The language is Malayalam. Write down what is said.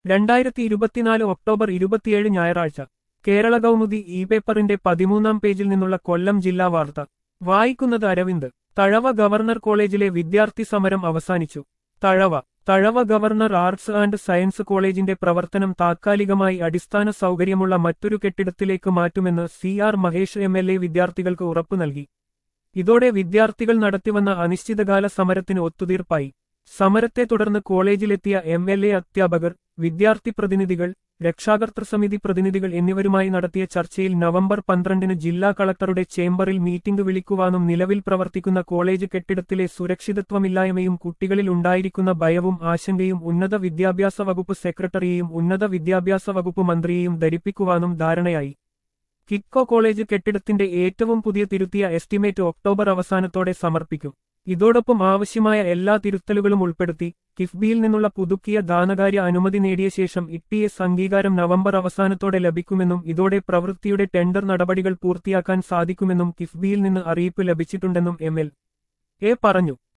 രണ്ടായിരത്തി ഇരുപത്തിനാല് ഒക്ടോബർ ഇരുപത്തിയേഴ് ഞായറാഴ്ച കേരള കൗമുദി ഇ പേപ്പറിന്റെ പതിമൂന്നാം പേജിൽ നിന്നുള്ള കൊല്ലം ജില്ലാ വാർത്ത വായിക്കുന്നത് അരവിന്ദ് തഴവ ഗവർണർ കോളേജിലെ വിദ്യാർത്ഥി സമരം അവസാനിച്ചു Thazhava Thazhava government arts and science കോളേജിന്റെ പ്രവർത്തനം താത്കാലികമായി അടിസ്ഥാന സൗകര്യമുള്ള മറ്റൊരു കെട്ടിടത്തിലേക്ക് മാറ്റുമെന്ന് C R Mahesh M L A വിദ്യാർത്ഥികൾക്ക് ഉറപ്പു നൽകി ഇതോടെ വിദ്യാർത്ഥികൾ നടത്തിവന്ന അനിശ്ചിതകാല സമരത്തിന് ഒത്തുതീർപ്പായി സമരത്തെ തുടർന്ന് കോളേജിലെത്തിയ എം എൽ എ അധ്യാപകർ വിദ്യാർത്ഥി പ്രതിനിധികൾ രക്ഷാകർതൃസമിതി പ്രതിനിധികൾ എന്നിവരുമായി നടത്തിയ ചർച്ചയിൽ നവംബർ പന്ത്രണ്ടിന് ജില്ലാ കളക്ടറുടെ ചേംബറിൽ മീറ്റിംഗ് വിളിക്കുവാനും നിലവിൽ പ്രവർത്തിക്കുന്ന കോളേജ് കെട്ടിടത്തിലെ സുരക്ഷിതത്വമില്ലായ്മയും കുട്ടികളിൽ ഉണ്ടായിരിക്കുന്ന ഭയവും ആശങ്കയും ഉന്നത വിദ്യാഭ്യാസ വകുപ്പ് സെക്രട്ടറിയെയും ഉന്നത വിദ്യാഭ്യാസ വകുപ്പ് മന്ത്രിയെയും ധരിപ്പിക്കുവാനും ധാരണയായി കിക്കോ കോളേജ് കെട്ടിടത്തിന്റെ ഏറ്റവും പുതിയ തിരുത്തിയ എസ്റ്റിമേറ്റ് ഒക്ടോബർ അവസാനത്തോടെ സമർപ്പിക്കും ഇതോടൊപ്പം ആവശ്യമായ എല്ലാ തിരുത്തലുകളും ഉൾപ്പെടുത്തി കിഫ്ബിയിൽ നിന്നുള്ള പുതുക്കിയ ദാനകാര്യ അനുമതി നേടിയ ശേഷം ഇട്ടിഎസ് അംഗീകാരം നവംബർ അവസാനത്തോടെ ലഭിക്കുമെന്നും ഇതോടെ പ്രവൃത്തിയുടെ ടെൻഡർ നടപടികൾ പൂർത്തിയാക്കാൻ സാധിക്കുമെന്നും കിഫ്ബിയിൽ നിന്ന് അറിയിപ്പ് ലഭിച്ചിട്ടുണ്ടെന്നും എം എൽ എ പറഞ്ഞു